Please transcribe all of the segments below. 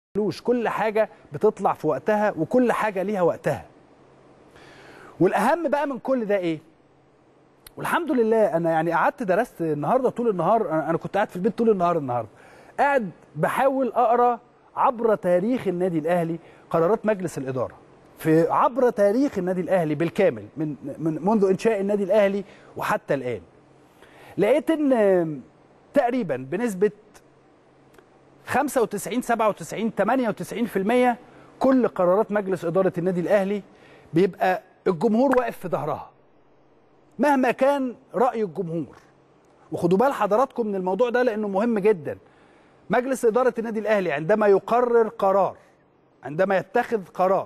لوش كل حاجه بتطلع في وقتها وكل حاجه ليها وقتها والاهم بقى من كل ده ايه والحمد لله انا يعني قعدت درست النهارده طول النهار أنا- انا كنت قاعد في البيت طول النهار النهارده قاعد بحاول اقرا عبر تاريخ النادي الاهلي قرارات مجلس الاداره في عبر تاريخ النادي الاهلي بالكامل من من منذ انشاء النادي الاهلي وحتى الان لقيت ان تقريبا بنسبه 95 97 98% كل قرارات مجلس اداره النادي الاهلي بيبقى الجمهور واقف في ظهرها مهما كان راي الجمهور وخدوا بال حضراتكم من الموضوع ده لانه مهم جدا مجلس اداره النادي الاهلي عندما يقرر قرار عندما يتخذ قرار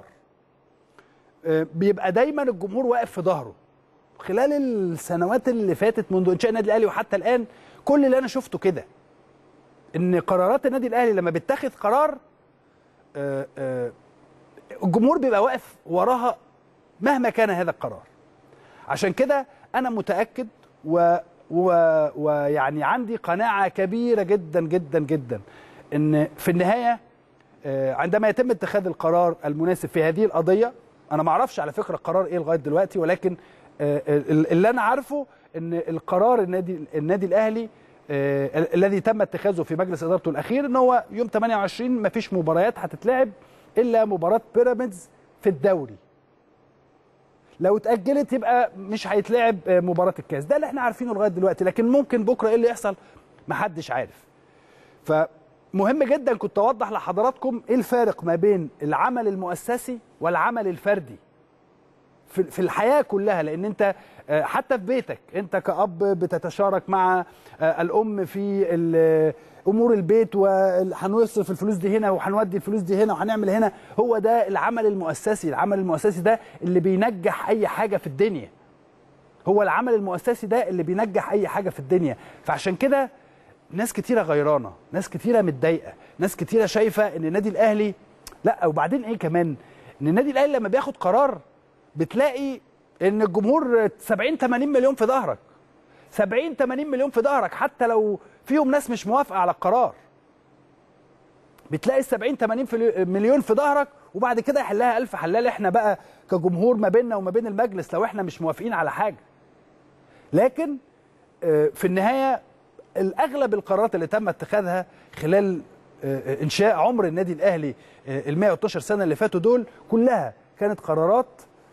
آه، بيبقى دايما الجمهور واقف في ظهره خلال السنوات اللي فاتت منذ انشاء النادي الاهلي وحتى الان كل اللي انا شفته كده ان قرارات النادي الاهلي لما بيتخذ قرار آه، آه، الجمهور بيبقى واقف وراها مهما كان هذا القرار عشان كده انا متاكد و و ويعني عندي قناعه كبيره جدا جدا جدا ان في النهايه آه، عندما يتم اتخاذ القرار المناسب في هذه القضيه انا ما اعرفش على فكره القرار ايه لغايه دلوقتي ولكن آه، ال- اللي انا عارفه ان القرار النادي النادي الاهلي آه، ال- الذي تم اتخاذه في مجلس ادارته الاخير ان هو يوم 28 ما فيش مباريات هتتلعب الا مباراه بيراميدز في الدوري لو اتاجلت يبقى مش هيتلعب آه، مباراه الكاس ده اللي احنا عارفينه لغايه دلوقتي لكن ممكن بكره ايه اللي يحصل محدش عارف فمهم جدا كنت اوضح لحضراتكم ايه الفارق ما بين العمل المؤسسي والعمل الفردي في في الحياه كلها لان انت آه، حتى في بيتك انت كاب بتتشارك مع آه، الام في ال- امور البيت وهنصرف الفلوس دي هنا وهنودي الفلوس دي هنا وهنعمل هنا هو ده العمل المؤسسي العمل المؤسسي ده اللي بينجح اي حاجه في الدنيا هو العمل المؤسسي ده اللي بينجح اي حاجه في الدنيا فعشان كده ناس كتيره غيرانه ناس كتيره متضايقه ناس كتيره شايفه ان النادي الاهلي لا وبعدين ايه كمان ان النادي الاهلي لما بياخد قرار بتلاقي ان الجمهور 70 80 مليون في ظهرك 70 80 مليون في ظهرك حتى لو فيهم ناس مش موافقه على القرار بتلاقي ال 70 80 في- مليون في ظهرك وبعد كده يحلها ألف حلال احنا بقى كجمهور ما بيننا وما بين المجلس لو احنا مش موافقين على حاجه لكن آه، في النهايه الاغلب القرارات اللي تم اتخاذها خلال آه، انشاء عمر النادي الاهلي ال 112 سنه اللي فاتوا دول كلها كانت قرارات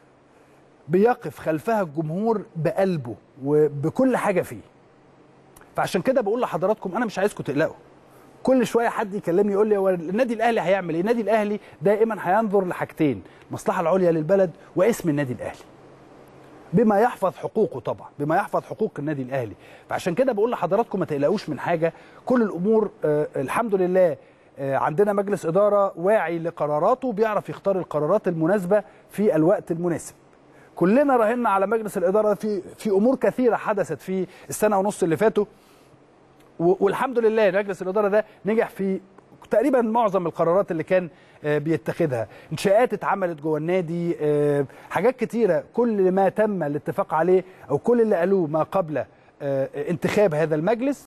بيقف خلفها الجمهور بقلبه وبكل حاجه فيه فعشان كده بقول لحضراتكم انا مش عايزكم تقلقوا كل شويه حد يكلمني يقول لي هو النادي الاهلي هيعمل ايه النادي الاهلي دائما هينظر لحاجتين المصلحه العليا للبلد واسم النادي الاهلي بما يحفظ حقوقه طبعا بما يحفظ حقوق النادي الاهلي فعشان كده بقول لحضراتكم ما تقلقوش من حاجه كل الامور آه الحمد لله آه عندنا مجلس اداره واعي لقراراته بيعرف يختار القرارات المناسبه في الوقت المناسب كلنا راهنا على مجلس الاداره في في امور كثيره حدثت في السنه ونص اللي فاتوا و- والحمد لله مجلس الاداره ده نجح في تقريبا معظم القرارات اللي كان آه، بيتخذها انشاءات اتعملت جوه النادي آه، حاجات كتيره كل ما تم الاتفاق عليه او كل اللي قالوه ما قبل آه، انتخاب هذا المجلس